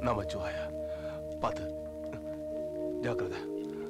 நமச்சிவாய பார்த்து ஜாக்கிரதை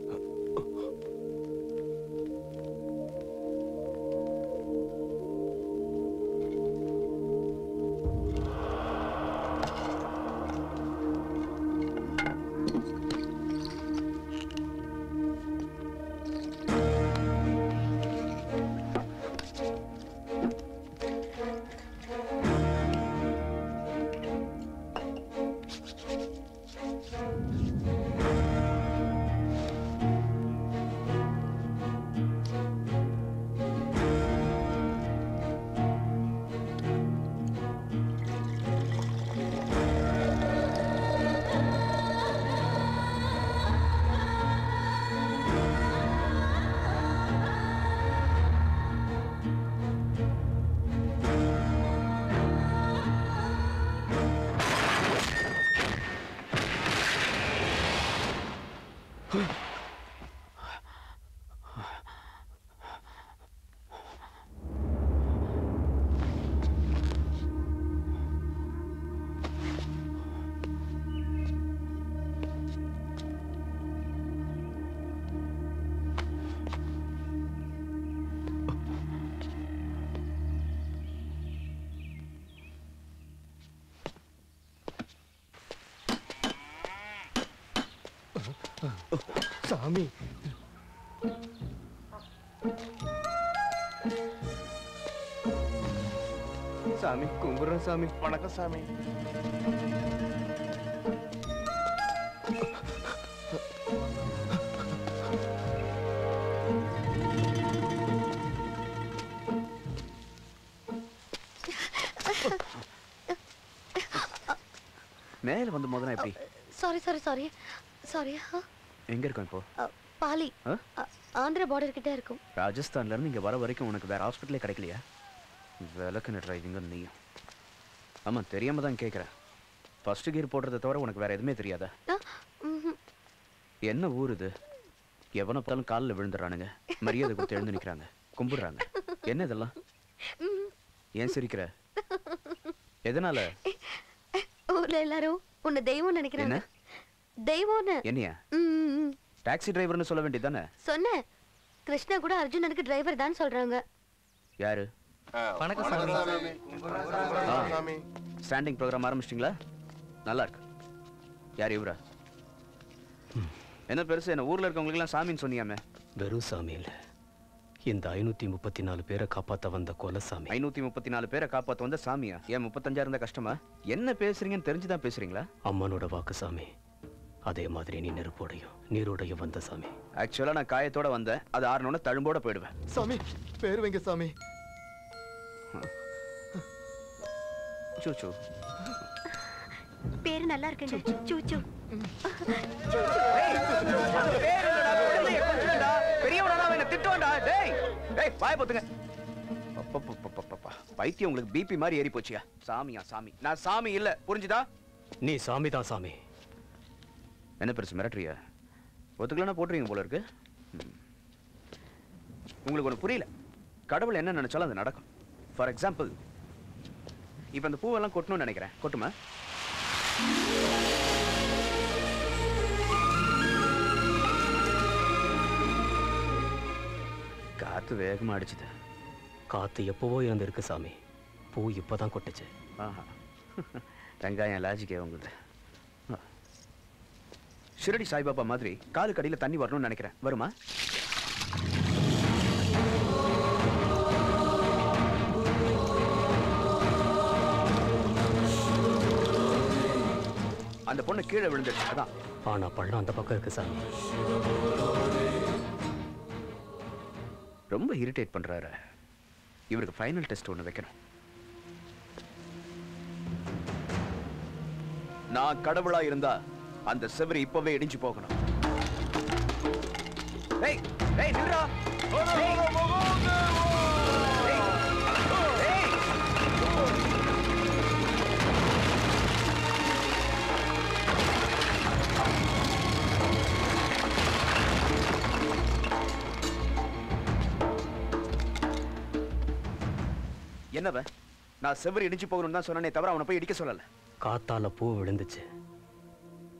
சாமி சாமி கும்பிடுறோம் சாமி வணக்கம் சாமி மேல வந்து மோதனா எப்படி சாரி சாரி சாரி சாரி எங்க இருக்கோம் இப்போ பாலி ஆ? அ- ஆந்திரா பார்டர் கிட்ட இருக்கும் ராஜஸ்தான்ல இருந்து இங்க வர வரைக்கும் உனக்கு வேற ஹாஸ்பிட்டலே கிடைக்கலையா விளக்குன டிரைவிங்க நீயும் ஆமா தெரியாம தான் கேட்குறேன் ஃபர்ஸ்ட் கியர் போடுறதை தவிர உனக்கு வேற எதுவுமே தெரியாதா ஆ, ம்ஹும். என்ன ஊர் இது எவனை பார்த்தாலும் காலில் விழுந்துடுறானுங்க மரியாதை கொடுத்து எழுந்து நிற்கிறாங்க கும்பிடுறாங்க என்ன இதெல்லாம் ஏன் சிரிக்கிற எதனால ஊர்ல எல்லாரும் உன்னை தெய்வம் நினைக்கிறாங்க என்ன? தெய்வம்னு என்னையா ம், ம், ம். டாக்ஸி டிரைவர்னு சொல்ல வேண்டியதானே சொன்னேன் கிருஷ்ணா கூட அர்ஜுனனுக்கு டிரைவர் தான் சொல்றாங்க யாரு வணக்கம் சாமி சாமி ஸ்டாண்டிங் ப்ரோக்ராம் ஆரம்பிச்சிட்டிங்களா நல்லா இருக்கு யார் இவரா என்ன பெருசு என்ன ஊர்ல இருக்கவங்களுக்குலாம் சாமின்னு சொன்னியாமே வெறும் சாமி இல்ல இந்த ஐநூத்தி முப்பத்தி நாலு பேரை காப்பாத்த வந்த கொலசாமி ஐநூத்தி முப்பத்தி நாலு பேரை காப்பாத்த வந்த சாமியா ஏன் முப்பத்தஞ்சா இருந்த கஷ்டமா என்ன பேசுறீங்கன்னு தெரிஞ்சுதான் பேசுறீங்களா அம்மனோட வாக்கு சாமி அதே மாதிரி நீ நெருப்போடையும் நீரோடையும் வந்த சாமி ஆக்சுவலா நான் காயத்தோட வந்தேன் அது ஆறணும்னு தழும்போட போயிடுவேன் சாமி பேர் வைங்க சாமி சூச்சு பேரு நல்லா இருக்குங்க சூச்சு பைத்தியம் உங்களுக்கு பிபி மாதிரி ஏறி போச்சியா சாமியா சாமி நான் சாமி இல்ல புரிஞ்சுதா நீ சாமி தான் சாமி என்ன பெருசு மிரட்டுறியா ஒத்துக்கலன்னா போட்டுறீங்க போல இருக்கு ம். உங்களுக்கு ஒன்று புரியல கடவுள் என்ன நினைச்சாலும் அது நடக்கும் ஃபார் எக்ஸாம்பிள் இப்போ அந்த பூவெல்லாம் கொட்டணும்னு நினைக்கிறேன் கொட்டுமா காத்து வேகமா அடிச்சுது காத்து எப்பவோ இருந்திருக்கு சாமி பூ இப்பதான் கொட்டுச்சு ஆஹா வெங்காயம் லாஜிக்கே உங்களுது ஆ. ஷிரடி சாய்பாபா மாதிரி காலு கடியில தண்ணி வரணும்னு நினைக்கிறேன் வருமா அந்த பொண்ணு கீழே விழுந்துருச்சு அதான் ஆனா பள்ளம் அந்த பக்கம் இருக்கு சாமி ரொம்ப இரிட்டேட் பண்றாரு இவருக்கு ஃபைனல் டெஸ்ட் ஒன்று வைக்கணும் நான் கடவுளா இருந்தா அந்த செவரு இப்பவே இடிஞ்சு போகணும் ஏய் ஏய் நில்றா ஏய். ஏய். ஏய். என்னவ நான் செவரு இடிஞ்சு போகணும்னு தான் சொன்னனே தவிர அவனை போய் இடிக்க சொல்லல காத்தால பூ விழுந்துச்சு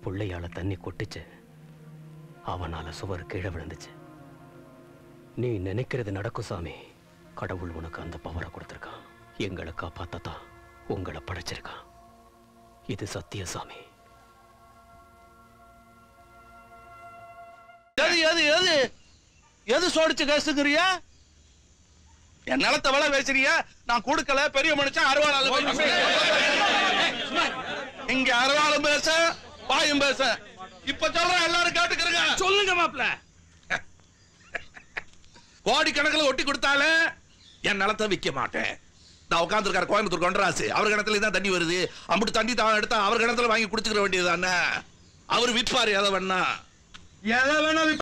பிள்ளையால தண்ணி கொட்டுச்சு அவனால சுவர் கீழே விழுந்துச்சு நீ நினைக்கிறது நடக்கும் சாமி கடவுள் உனக்கு அந்த பவரை கொடுத்திருக்கான் எங்களை காப்பாத்தத்தான் உங்களை படைச்சிருக்கான் இது சத்திய சாமி எது எது எது எது சோடிச்சு கேசுங்கிறியா என் நிலத்தை விலை பேசுறியா நான் கொடுக்கல பெரிய மனுஷன் அறுவாளாலும் இங்க அறுவாளும் பேச பாயும் பேச இப்ப சொல்றேன் எல்லாரும் கேட்டுக்கிறங்க சொல்லுங்க மாப்ள கோடி கணக்குல ஒட்டி கொடுத்தாலே என் நிலத்தை விக்க மாட்டேன் நான் உட்காந்துருக்காரு கோயம்புத்தூர் கொண்டராசு அவர் கிணத்துல தான் தண்ணி வருது அம்பிட்டு தண்ணி தான் எடுத்தா அவர் கிணத்துல வாங்கி குடிச்சுக்கிற வேண்டியது தானே அவர் விற்பாரு எதை வேணா எதை வேணா